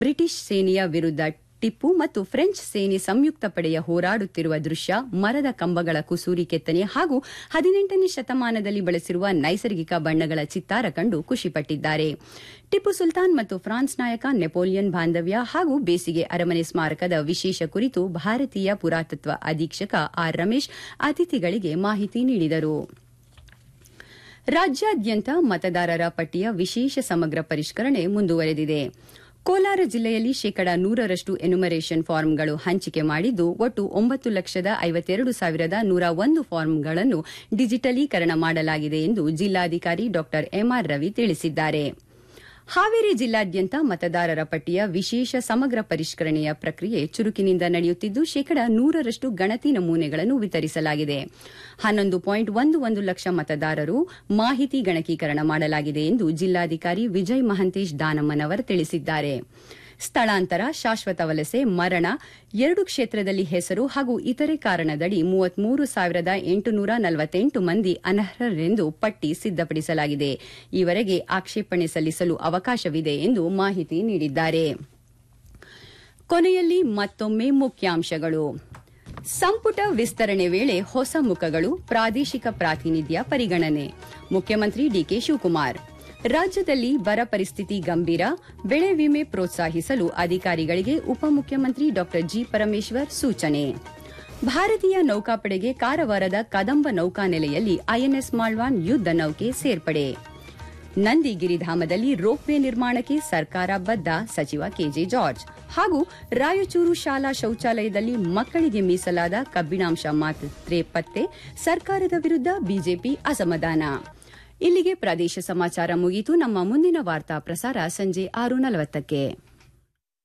British ಸೇನೆಯ ವಿರುದ್ಧ ಟಿಪ್ಪು ಮತ್ತು ಫ್ರೆಂಚ್ ಸೇನೆ ಸಂಯುಕ್ತ ಪಡೆಯ ಹೋರಾಡುತ್ತಿರುವ ದೃಶ್ಯ ಮರದ ಕಂಬಗಳ ಕುಸೂರಿ ಕೆತ್ತನೆ ಹಾಗೂ ಹದಿನೆಂಟನೇ ಶತಮಾನದಲ್ಲಿ ಬಳಸಿರುವ ನೈಸರ್ಗಿಕ ಬಣ್ಣಗಳ ಚಿತ್ತಾರ ಕಂಡು ಖುಷಿಪಟ್ಟಿದ್ದಾರೆ ಟಿಪ್ಪು ಸುಲ್ತಾನ್ ಮತ್ತು ಫ್ರಾನ್ಸ್ ನಾಯಕ ನೆಪೋಲಿಯನ್ ಬಾಂಧವ್ಯ ಹಾಗೂ ಬೇಸಿಗೆ ಅರಮನೆ ಸ್ಮಾರಕದ ವಿಶೇಷ ಕುರಿತು ಭಾರತೀಯ ಪುರಾತತ್ವ ಅಧೀಕ್ಷಕ ಆರ್ ರಮೇಶ್ ಅತಿಥಿಗಳಿಗೆ ಮಾಹಿತಿ ನೀಡಿದರು ರಾಜ್ಯಾದ್ಯಂತ ಮತದಾರರ ಪಟ್ಟಿಯ ವಿಶೇಷ ಸಮಗ್ರ ಪರಿಷ್ಕರಣೆ ಮುಂದುವರೆದಿದೆ ಕೋಲಾರ ಜಿಲ್ಲೆಯಲ್ಲಿ ಶೇಕಡಾ ನೂರರಷ್ಟು ಎನ್ಯುಮರೇಷನ್ ಫಾರ್ಮ್ಗಳು ಹಂಚಿಕೆ ಮಾಡಿದ್ದು ಒಟ್ಟು ಒಂಬತ್ತು ಲಕ್ಷದ ಐವತ್ತೆರಡು ಸಾವಿರದ ನೂರ ಒಂದು ಫಾರ್ಮ್ಗಳನ್ನು ಡಿಜಿಟಲೀಕರಣ ಮಾಡಲಾಗಿದೆ ಎಂದು ಜಿಲ್ಲಾಧಿಕಾರಿ ಡಾ ಎಂಆರ್ ರವಿ ತಿಳಿಸಿದ್ದಾರೆ ಹಾವೇರಿ ಜಿಲ್ಲಾದ್ಯಂತ ಮತದಾರರ ಪಟ್ಟಿಯ ವಿಶೇಷ ಸಮಗ್ರ ಪರಿಷ್ಕರಣೆಯ ಪ್ರಕ್ರಿಯೆ ಚುರುಕಿನಿಂದ ನಡೆಯುತ್ತಿದ್ದು ಶೇಕಡಾ ನೂರರಷ್ಟು ಗಣತಿ ನಮೂನೆಗಳನ್ನು ವಿತರಿಸಲಾಗಿದೆ ಹನ್ನೊಂದು ಪಾಯಿಂಟ್ ಒಂದು ಒಂದು ಲಕ್ಷ ಮತದಾರರು ಮಾಹಿತಿ ಗಣಕೀಕರಣ ಮಾಡಲಾಗಿದೆ ಎಂದು ಜಿಲ್ಲಾಧಿಕಾರಿ ವಿಜಯ್ ಮಹಂತೇಶ್ ದಾನಮ್ಮನವರ್ ತಿಳಿಸಿದ್ದಾರೆ ಸ್ಥಳಾಂತರ ಶಾಶ್ವತ ವಲಸೆ ಮರಣ ಎರಡು ಕ್ಷೇತ್ರದಲ್ಲಿ ಹೆಸರು ಹಾಗೂ ಇತರೆ ಕಾರಣದಡಿ ಮೂವತ್ಮೂರು ಸಾವಿರದ ಎಂಟುನೂರ ನಲವತ್ತೆಂಟು ಮಂದಿ ಅನರ್ಹರೆಂದು ಪಟ್ಟಿ ಸಿದ್ದಪಡಿಸಲಾಗಿದೆ ಈವರೆಗೆ ಆಕ್ಷೇಪಣೆ ಸಲ್ಲಿಸಲು ಅವಕಾಶವಿದೆ ಎಂದು ಮಾಹಿತಿ ನೀಡಿದ್ದಾರೆ ಕೊನೆಯಲ್ಲಿ ಮತ್ತೊಮ್ಮೆ ಮುಖ್ಯಾಂಶಗಳು ಸಂಪುಟ ವಿಸ್ತರಣೆ ವೇಳೆ ಹೊಸ ಮುಖಗಳು ಪ್ರಾದೇಶಿಕ ಪ್ರಾತಿನಿಧ್ಯ ಪರಿಗಣನೆ ಮುಖ್ಯಮಂತ್ರಿ ಡಿಕೆ ಶಿವಕುಮಾರ್ ರಾಜ್ಯದಲ್ಲಿ ಬರ ಪರಿಸ್ಥಿತಿ ಗಂಭೀರ ಬೆಳೆ ವಿಮೆ ಪ್ರೋತ್ಸಾಹಿಸಲು ಅಧಿಕಾರಿಗಳಿಗೆ ಉಪಮುಖ್ಯಮಂತ್ರಿ ಡಾ ಜಿ ಪರಮೇಶ್ವರ್ ಸೂಚನೆ ಭಾರತೀಯ ನೌಕಾಪಡೆಗೆ ಕಾರವಾರದ ಕದಂಬ ನೌಕಾನೆಲೆಯಲ್ಲಿ ಐಎನ್ಎಸ್ ಮಾಳ್ವಾನ್ ಯುದ್ದ ನೌಕೆ ಸೇರ್ಪಡೆ ನಂದಿಗಿರಿಧಾಮದಲ್ಲಿ ರೋಪ್ವೇ ನಿರ್ಮಾಣಕ್ಕೆ ಸರ್ಕಾರ ಬದ್ಧ ಸಚಿವ ಕೆಜೆ ಜಾರ್ಜ್ ಹಾಗೂ ರಾಯಚೂರು ಶಾಲಾ ಶೌಚಾಲಯದಲ್ಲಿ ಮಕ್ಕಳಿಗೆ ಮೀಸಲಾದ ಕಬ್ಬಿಣಾಂಶ ಮಾತ್ರೆ ಪತ್ತೆ ಸರ್ಕಾರದ ವಿರುದ್ಧ ಬಿಜೆಪಿ ಅಸಮಾಧಾನ ಇಲ್ಲಿಗೆ ಪ್ರದೇಶ ಸಮಾಚಾರ ಮುಗಿಯಿತು ನಮ್ಮ ಮುಂದಿನ ವಾರ್ತಾ ಪ್ರಸಾರ ಸಂಜೆ ಆರು ನಲವತ್ತಕ್ಕೆ